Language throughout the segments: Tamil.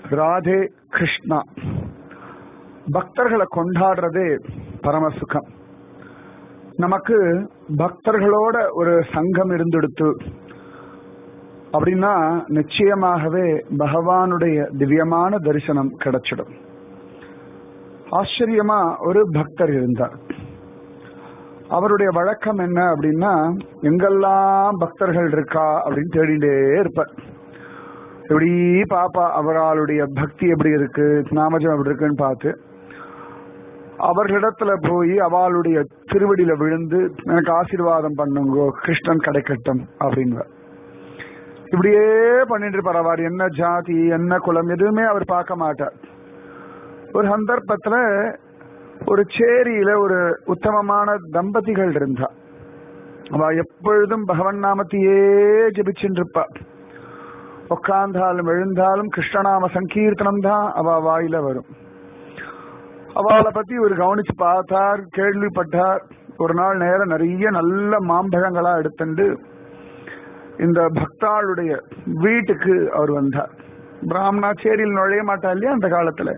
ராதே கிருஷ்ணா பக்தர்களை கொண்டாடுறதே பரமசுகம் நமக்கு பக்தர்களோட ஒரு சங்கம் இருந்தெடுத்து அப்படின்னா நிச்சயமாகவே பகவானுடைய திவ்யமான தரிசனம் கிடைச்சிடும் ஆச்சரியமா ஒரு பக்தர் இருந்தார் அவருடைய வழக்கம் என்ன அப்படின்னா எங்கெல்லாம் பக்தர்கள் இருக்கா அப்படின்னு தேடிட்டே இருப்பார் எப்படி பாப்பா அவர்களுடைய பக்தி எப்படி இருக்கு நாமஜம் எப்படி இருக்குன்னு பார்த்து அவர்களிடத்துல போய் அவளுடைய திருவடியில விழுந்து எனக்கு ஆசீர்வாதம் பண்ணுங்கோ கிருஷ்ணன் கிடைக்கட்டும் அப்படின்னு இப்படியே பண்ணிட்டு இருப்பார் அவர் என்ன ஜாதி என்ன குலம் எதுவுமே அவர் பார்க்க மாட்டார் ஒரு சந்தர்ப்பத்துல ஒரு சேரியில ஒரு உத்தமமான தம்பதிகள் இருந்தா அவ எப்பொழுதும் பகவன் நாமத்தையே ஜபிச்சுட்டு இருப்பா உட்கார்ந்தாலும் எழுந்தாலும் கிருஷ்ணநாம சங்கீர்த்தனம் தான் அவ வாயில வரும் அவளை பத்தி ஒரு கவனிச்சு பார்த்தார் கேள்விப்பட்டார் ஒரு நாள் நேரம் நிறைய நல்ல மாம்பழங்களா எடுத்துண்டு இந்த பக்தாளுடைய வீட்டுக்கு அவர் வந்தார் பிராமணா சேரியில் நுழைய மாட்டா இல்லையா அந்த காலத்துல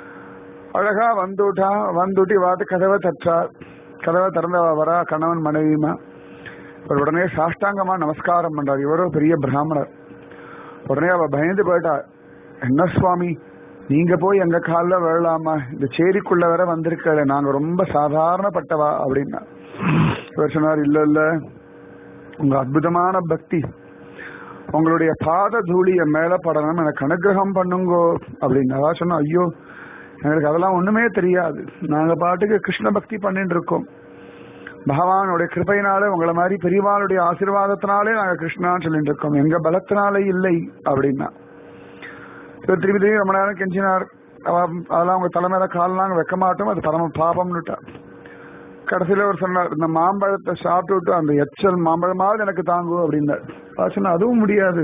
அழகா வந்துட்டா வந்துட்டு வாத்து கதவை தட்டார் கதவை திறந்தவ வரா கணவன் மனைவியுமா அவர் உடனே சாஷ்டாங்கமா நமஸ்காரம் பண்றார் இவரோ பெரிய பிராமணர் உடனே அவ பயந்து போயிட்டா என்ன சுவாமி நீங்க போய் எங்க காலில் விழலாமா இந்த சேரிக்குள்ள வர வந்திருக்கல நாங்க ரொம்ப சாதாரணப்பட்டவா அப்படின்னா இவர் சொன்னார் இல்ல இல்ல உங்க அற்புதமான பக்தி உங்களுடைய பாத தூளிய மேல படணும் எனக்கு அனுகிரகம் பண்ணுங்கோ அப்படின்னு அதான் சொன்னா ஐயோ எங்களுக்கு அதெல்லாம் ஒண்ணுமே தெரியாது நாங்க பாட்டுக்கு கிருஷ்ண பக்தி பண்ணிட்டு இருக்கோம் பகவானுடைய கிருப்பையினாலே உங்களை மாதிரி பெரியவாளுடைய ஆசீர்வாதத்தினாலே நாங்க கிருஷ்ணான்னு சொல்லிட்டு இருக்கோம் எங்க பலத்தினாலே இல்லை அப்படின்னா திருப்பி திருப்பி ரொம்ப நேரம் கெஞ்சினார் அதெல்லாம் உங்க தலைமையில கால்லாம் வைக்க மாட்டோம் அது பரம பாபம்னுட்டா கடைசியில அவர் சொன்னார் இந்த மாம்பழத்தை சாப்பிட்டு விட்டு அந்த எச்சல் மாம்பழமாவது எனக்கு தாங்கும் அப்படின்னார் சொன்னா அதுவும் முடியாது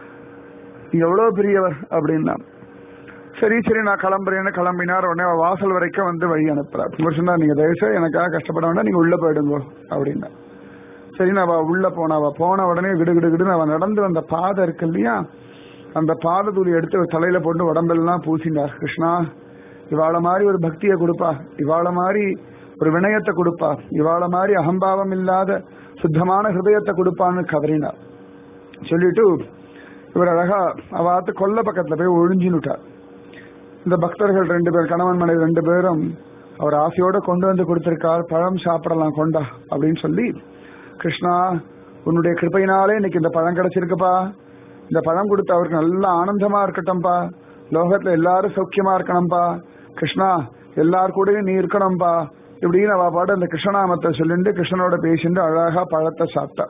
எவ்வளவு பெரியவர் அப்படின்னா சரி சரி நான் கிளம்புறேன்னு கிளம்பினார் உடனே வாசல் வரைக்கும் வந்து வழி அனுப்புறார் இவர் சொன்னா நீங்க தயவுசெய்து எனக்காக கஷ்டப்பட வேண்டாம் நீங்க உள்ள போயிடுங்க அப்படின்னா சரி நான் உள்ள போனா அவ போன உடனே கிடு கிடு கிடுன்னு அவன் நடந்து வந்த பாதை இருக்கு இல்லையா அந்த பாத தூளி எடுத்து தலையில போட்டு உடம்பெல்லாம் பூசினார் கிருஷ்ணா இவாள மாதிரி ஒரு பக்தியை கொடுப்பா இவாள மாதிரி ஒரு வினயத்தை கொடுப்பா இவாள மாதிரி அகம்பாவம் இல்லாத சுத்தமான ஹிருதயத்தை கொடுப்பான்னு கதறினார் சொல்லிட்டு இவர் அழகா அவாத்து கொல்ல பக்கத்துல போய் ஒழிஞ்சுனுட்டார் இந்த பக்தர்கள் ரெண்டு பேர் கணவன் மனைவி ரெண்டு பேரும் அவர் ஆசையோட கொண்டு வந்து கொடுத்திருக்கார் பழம் சாப்பிடலாம் கொண்டா அப்படின்னு சொல்லி கிருஷ்ணா உன்னுடைய கிருப்பையினாலே இன்னைக்கு இந்த பழம் கிடைச்சிருக்குப்பா இந்த பழம் கொடுத்து அவருக்கு நல்ல ஆனந்தமா இருக்கட்டும்பா லோகத்துல எல்லாரும் சௌக்கியமா இருக்கணும்பா கிருஷ்ணா எல்லார் கூடயும் நீ இருக்கணும்பா இப்படின்னு அவ பாட்டு அந்த கிருஷ்ணநாமத்தை சொல்லிட்டு கிருஷ்ணனோட பேசிட்டு அழகா பழத்தை சாப்பிட்டா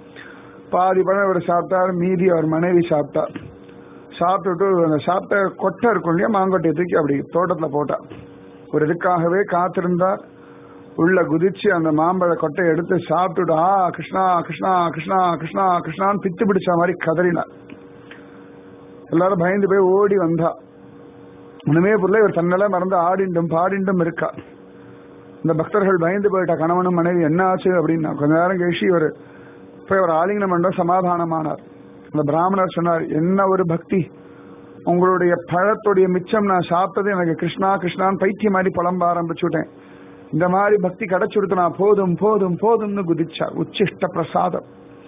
பாதி பழம் இவர் சாப்பிட்டார் மீதி அவர் மனைவி சாப்பிட்டா சாப்பிட்டுட்டு அந்த சாப்பிட்ட கொட்டை இருக்கும் இல்லையா மாங்கொட்டையை தூக்கி அப்படி தோட்டத்துல போட்டா ஒரு இதுக்காகவே காத்திருந்தார் உள்ள குதிச்சு அந்த மாம்பழ கொட்டையை எடுத்து சாப்பிட்டுட்டு ஆ கிருஷ்ணா கிருஷ்ணா கிருஷ்ணா கிருஷ்ணா கிருஷ்ணான்னு பித்து பிடிச்ச மாதிரி கதறினார் எல்லாரும் பயந்து போய் ஓடி வந்தா ஒண்ணுமே புரியல இவர் தன்னல மறந்து ஆடிண்டும் பாடிண்டும் இருக்கா இந்த பக்தர்கள் பயந்து போயிட்டா கணவனும் மனைவி என்ன ஆச்சு அப்படின்னா கொஞ்ச நேரம் கழிச்சு இவர் போய் ஒரு ஆலிங்கனம் பண்ண சமாதானமானார் அந்த பிராமணர் சொன்னார் என்ன ஒரு பக்தி உங்களுடைய பழத்துடைய மிச்சம் நான் சாப்பிட்டது எனக்கு கிருஷ்ணா கிருஷ்ணான்னு பைத்தியம் மாதிரி புலம்ப ஆரம்பிச்சுட்டேன் இந்த மாதிரி பக்தி கிடைச்சுடுத்து நான் போதும் போதும் போதும்னு குதிச்சார் உச்சிஷ்ட பிரசாதம்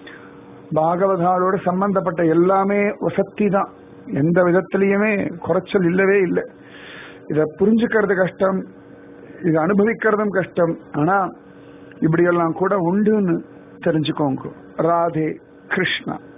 பாகவதாரோட சம்பந்தப்பட்ட எல்லாமே வசத்தி தான் எந்த விதத்திலையுமே குறைச்சல் இல்லவே இல்லை இத புரிஞ்சுக்கிறது கஷ்டம் இது அனுபவிக்கிறதும் கஷ்டம் ஆனா இப்படியெல்லாம் கூட உண்டுன்னு தெரிஞ்சுக்கோங்க ராதே கிருஷ்ணா